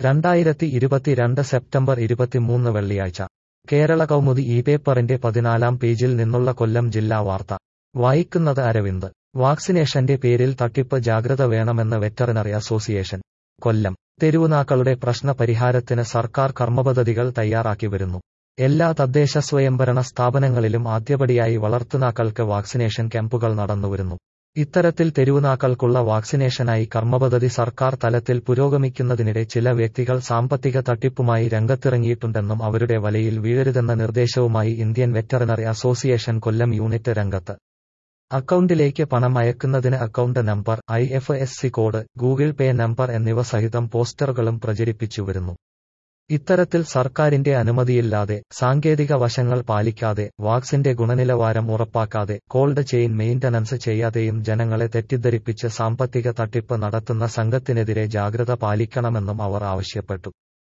രണ്ടായിരത്തി ഇരുപത്തിരണ്ട് സെപ്റ്റംബർ ഇരുപത്തിമൂന്ന് വെള്ളിയാഴ്ച കേരള കൗമുദി ഈ പേപ്പറിന്റെ പതിനാലാം പേജിൽ നിന്നുള്ള കൊല്ലം ജില്ലാ വാർത്ത വായിക്കുന്നത് അരവിന്ദ് വാക്സിനേഷന്റെ പേരിൽ തട്ടിപ്പ് ജാഗ്രത വേണമെന്ന് വെറ്ററിനറി അസോസിയേഷൻ കൊല്ലം തെരുവുനാക്കളുടെ പ്രശ്ന പരിഹാരത്തിന് സർക്കാർ കർമ്മപദ്ധതികൾ തയ്യാറാക്കി വരുന്നു എല്ലാ തദ്ദേശ സ്വയംഭരണ സ്ഥാപനങ്ങളിലും ആദ്യപടിയായി വളർത്തുനാക്കൾക്ക് വാക്സിനേഷൻ ക്യാമ്പുകൾ നടന്നുവരുന്നു ഇത്തരത്തിൽ തെരുവുനാക്കൾക്കുള്ള വാക്സിനേഷനായി കർമ്മപദ്ധതി സർക്കാർ തലത്തിൽ പുരോഗമിക്കുന്നതിനിടെ ചില വ്യക്തികൾ സാമ്പത്തിക തട്ടിപ്പുമായി രംഗത്തിറങ്ങിയിട്ടുണ്ടെന്നും അവരുടെ വലയിൽ വീഴരുതെന്ന നിർദ്ദേശവുമായി Indian veterinary association Kollam unit രംഗത്ത് അക്കൗണ്ടിലേക്ക് പണം അയക്കുന്നതിന് account number I F S C code Google Pay number എന്നിവ സഹിതം പോസ്റ്ററുകളും പ്രചരിപ്പിച്ചുവരുന്നു ഇത്തരത്തിൽ സർക്കാരിന്റെ അനുമതിയില്ലാതെ സാങ്കേതിക വശങ്ങൾ പാലിക്കാതെ വാക്സിന്റെ ഗുണനിലവാരം ഉറപ്പാക്കാതെ കോൾഡ് ചെയിൻ മെയിന്റനൻസ് ചെയ്യാതെയും ജനങ്ങളെ തെറ്റിദ്ധരിപ്പിച്ച് സാമ്പത്തിക തട്ടിപ്പ് നടത്തുന്ന സംഘത്തിനെതിരെ ജാഗ്രത പാലിക്കണമെന്നും അവർ ആവശ്യപ്പെട്ടു